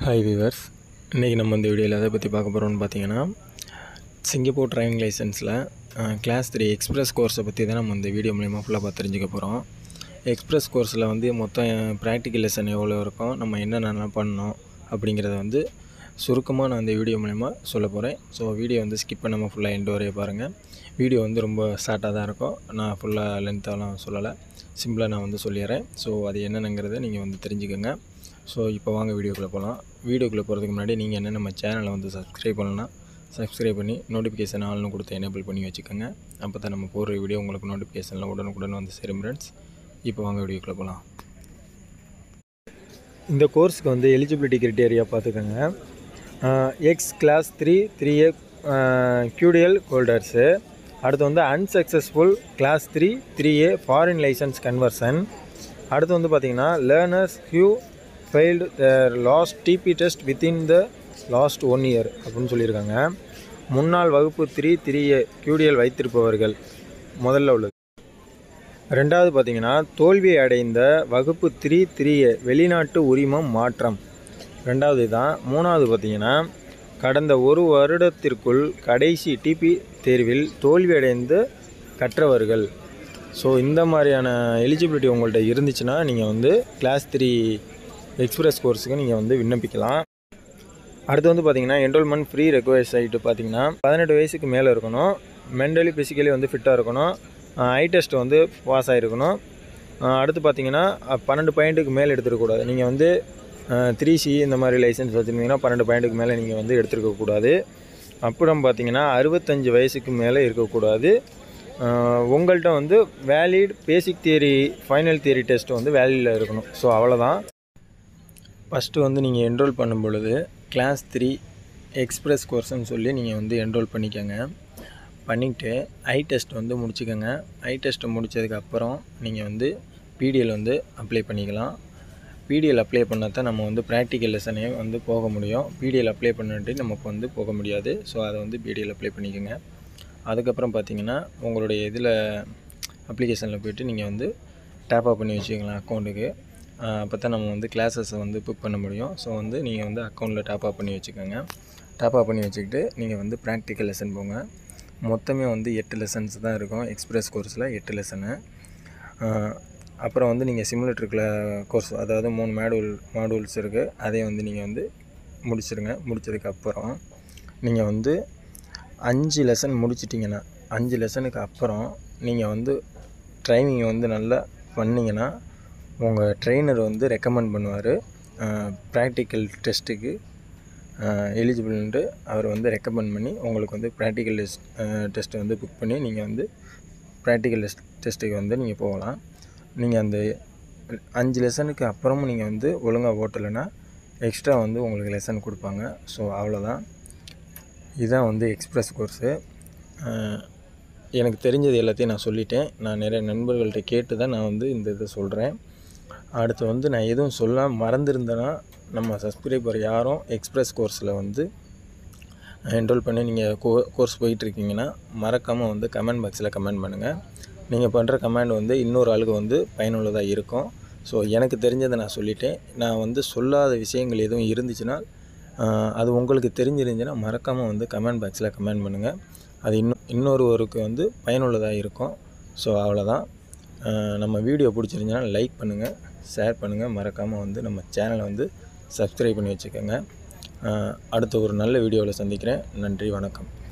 hi viewers இன்றைக்கி நம்ம இந்த வீடியோவில் எதை பற்றி பார்க்க போகிறோம்னு பார்த்தீங்கன்னா சிங்கப்பூர் டிரைவிங் லைசன்ஸில் கிளாஸ் த்ரீ எக்ஸ்பிரஸ் கோர்ஸை பற்றி தான் நம்ம இந்த வீடியோ மூலிமா ஃபுல்லாக பார்த்து தெரிஞ்சுக்க போகிறோம் எக்ஸ்பிரஸ் கோர்ஸில் வந்து மொத்தம் ப்ராக்டிக்கல் லெசன் எவ்வளோ இருக்கும் நம்ம என்னென்னலாம் பண்ணணும் அப்படிங்கிறத வந்து சுருக்கமாக நான் இந்த வீடியோ மூலிமா சொல்ல போகிறேன் ஸோ வீடியோ வந்து ஸ்கிப் பண்ணாமல் ஃபுல்லாக எண்டு வரைய பாருங்கள் வீடியோ வந்து ரொம்ப ஷார்ட்டாக தான் இருக்கும் நான் ஃபுல்லாக லென்த்தாலாம் சொல்லலை சிம்பிளாக நான் வந்து சொல்லிடுறேன் ஸோ அது என்னென்னங்கிறத நீங்கள் வந்து தெரிஞ்சுக்கோங்க ஸோ இப்போ வாங்க வீடியோக்குள்ளே போகலாம் வீடியோக்குள்ளே போகிறதுக்கு முன்னாடி நீங்கள் என்ன நம்ம சேனலை வந்து சப்ஸ்கிரைப் பண்ணலாம் சப்ஸ்கிரைப் பண்ணி நோட்டிஃபிகேஷன் ஆள்னு கொடுத்து எனேபிள் பண்ணி வச்சுக்கோங்க அப்போ தான் நம்ம போடுற வீடியோ உங்களுக்கு நோட்டிஃபிகேஷனில் உடனுக்குடன் வந்து சேரும் ஃப்ரெண்ட்ஸ் இப்போ வாங்க வீடியோக்குள்ளே போகலாம் இந்த கோர்ஸுக்கு வந்து எலிஜிபிலிட்டி க்ரிட்டேரியா பார்த்துக்கோங்க ex class three three A QDL holders அடுத்து வந்து unsuccessful class three three A foreign licence conversion அடுத்து வந்து பார்த்திங்கன்னா learners who failed their last TP test within the last one year அப்படின்னு சொல்லியிருக்காங்க முன்னாள் வகுப்பு த்ரீ த்ரீ ஏ கியூடிஎல் வைத்திருப்பவர்கள் முதல்ல உள்ளது ரெண்டாவது பார்த்தீங்கன்னா தோல்வி அடைந்த வகுப்பு த்ரீ த்ரீ ஏ வெளிநாட்டு உரிமம் மாற்றம் ரெண்டாவது தான் மூணாவது பார்த்தீங்கன்னா கடந்த ஒரு வருடத்திற்குள் கடைசி டிபி தேர்வில் தோல்வி அடைந்து கற்றவர்கள் ஸோ இந்த மாதிரியான எலிஜிபிலிட்டி உங்கள்கிட்ட இருந்துச்சுன்னா நீங்கள் வந்து கிளாஸ் த்ரீ எக்ஸ்பிரஸ் கோர்ஸுக்கு நீங்கள் வந்து விண்ணப்பிக்கலாம் அடுத்து வந்து பார்த்தீங்கன்னா என்ரோல்மெண்ட் ஃப்ரீ ரெக்வயர் சைட்டு பார்த்தீங்கன்னா பதினெட்டு வயசுக்கு மேலே இருக்கணும் மென்டலி ஃபிசிக்கலி வந்து ஃபிட்டாக இருக்கணும் ஐ டெஸ்ட் வந்து பாஸ் ஆகிருக்கணும் அடுத்து பார்த்தீங்கன்னா அஹ், பன்னெண்டு பாயிண்ட்டுக்கு மேலே எடுத்துருக்கக்கூடாது நீங்கள் வந்து த்ரீ சி இந்த மாதிரி லைசன்ஸ் வச்சுருந்தீங்கன்னா பன்னெண்டு பாயிண்ட்டுக்கு மேலே நீங்கள் வந்து எடுத்துருக்கக்கூடாது அப்புறம் பார்த்தீங்கன்னா அறுபத்தஞ்சு வயசுக்கு மேலே இருக்கக்கூடாது அஹ், உங்கள்கிட்ட வந்து valid basic theory final theory test வந்து வேலிடில் இருக்கணும் ஸோ அவ்வளோதான் ஃபஸ்ட்டு வந்து நீங்கள் என்ரோல் பண்ணும் பொழுது கிளாஸ் த்ரீ எக்ஸ்பிரஸ் கோர்ஸ்னு சொல்லி நீங்கள் வந்து என்ரோல் பண்ணிக்கோங்க பண்ணிவிட்டு ஐ டெஸ்ட் வந்து முடிச்சுக்கோங்க ஐ டெஸ்ட் முடித்ததுக்கப்புறம் நீங்கள் வந்து பிடிஎல் வந்து அப்ளை பண்ணிக்கலாம் பிடிஎல் அப்ளை பண்ணால் தான் நம்ம வந்து ப்ராக்டிக்கல் லெசனே வந்து போக முடியும் பிடிஎல் அப்ளை பண்ணிட்டு நமக்கு வந்து போக முடியாது ஸோ அதை வந்து பிடிஎல் அப்ளை பண்ணிக்கோங்க அதுக்கப்புறம் பார்த்தீங்கன்னா உங்களுடைய இதில் அப்ளிகேஷனில் போய்ட்டு நீங்கள் வந்து டேப் ஆப் பண்ணி வச்சுக்கலாம் அக்கௌண்ட்டுக்கு அப்போ தான் நம்ம வந்து கிளாஸஸை வந்து புக் பண்ண முடியும் ஸோ வந்து நீங்கள் வந்து அக்கௌண்ட்டில் டாப் அப் பண்ணி வச்சுக்கோங்க டாப் அப் பண்ணி வச்சுக்கிட்டு நீங்கள் வந்து ப்ராக்டிக்கல் லெசன் போங்க மொத்தமே வந்து எட்டு லெசன்ஸ் தான் இருக்கும் எக்ஸ்பிரஸ் கோர்ஸில் எட்டு லெசனு அப்புறம் வந்து நீங்கள் சிமுலேட்டருக்குள்ள கோர்ஸ் அதாவது மூணு மாடூல் மாடூல்ஸ் இருக்குது அதை வந்து நீங்கள் வந்து முடிச்சிருங்க முடிச்சதுக்கப்புறம் நீங்கள் வந்து அஞ்சு லெசன் முடிச்சிட்டிங்கன்னா அஞ்சு லெசனுக்கு அப்புறம் நீங்கள் வந்து ட்ரைனிங் வந்து நல்லா பண்ணிங்கன்னா உங்கள் ட்ரெயினர் வந்து ரெக்கமெண்ட் பண்ணுவார் ப்ராக்டிக்கல் டெஸ்ட்டுக்கு எலிஜிபிள்ன்ட்டு அவர் வந்து ரெக்கமெண்ட் பண்ணி உங்களுக்கு வந்து ப்ராக்டிக்கல் டெஸ்ட் டெஸ்ட்டு வந்து புக் பண்ணி நீங்கள் வந்து ப்ராக்டிக்கல் டெஸ்ட் டெஸ்ட்டுக்கு வந்து நீங்கள் போகலாம் நீங்கள் அந்த அஞ்சு லெசனுக்கு அப்புறமும் நீங்கள் வந்து ஒழுங்காக ஓட்டலைன்னா எக்ஸ்ட்ரா வந்து உங்களுக்கு லெசன் கொடுப்பாங்க ஸோ அவ்வளோதான் இதுதான் வந்து எக்ஸ்பிரஸ் கோர்ஸு எனக்கு தெரிஞ்சது எல்லாத்தையும் நான் சொல்லிட்டேன் நான் நிறைய நண்பர்கள்ட்ட கேட்டு தான் நான் வந்து இந்த இதை சொல்கிறேன் அடுத்து வந்து நான் எதுவும் சொல்ல மறந்துருந்தேன்னா நம்ம சப்ஸ்கிரைபர் யாரும் எக்ஸ்பிரஸ் கோர்ஸில் வந்து என்ரோல் பண்ணி நீங்கள் கோ கோர்ஸ் போயிட்டுருக்கீங்கன்னா மறக்காமல் வந்து கமெண்ட் பாக்ஸில் கமெண்ட் பண்ணுங்கள் நீங்கள் பண்ணுற கமெண்ட் வந்து இன்னொரு ஆளுக்கு வந்து பயனுள்ளதாக இருக்கும் ஸோ எனக்கு தெரிஞ்சதை நான் சொல்லிட்டேன் நான் வந்து சொல்லாத விஷயங்கள் எதுவும் இருந்துச்சுன்னா ஆஹ், அது உங்களுக்கு தெரிஞ்சிருந்துச்சுன்னா மறக்காமல் வந்து கமெண்ட் பாக்ஸில் கமெண்ட் பண்ணுங்கள் அது இன்னும் இன்னொருவருக்கு வந்து பயனுள்ளதாக இருக்கும் ஸோ அவ்வளோதான் ஆஹ், நம்ம வீடியோ பிடிச்சிருந்துச்சுன்னா லைக் பண்ணுங்கள் ஷேர் பண்ணுங்கள் மறக்காமல் வந்து நம்ம சேனலை வந்து சப்ஸ்கிரைப் பண்ணி வச்சுக்கோங்க ஆஹ், அடுத்த ஒரு நல்ல வீடியோவில் சந்திக்கிறேன் நன்றி வணக்கம்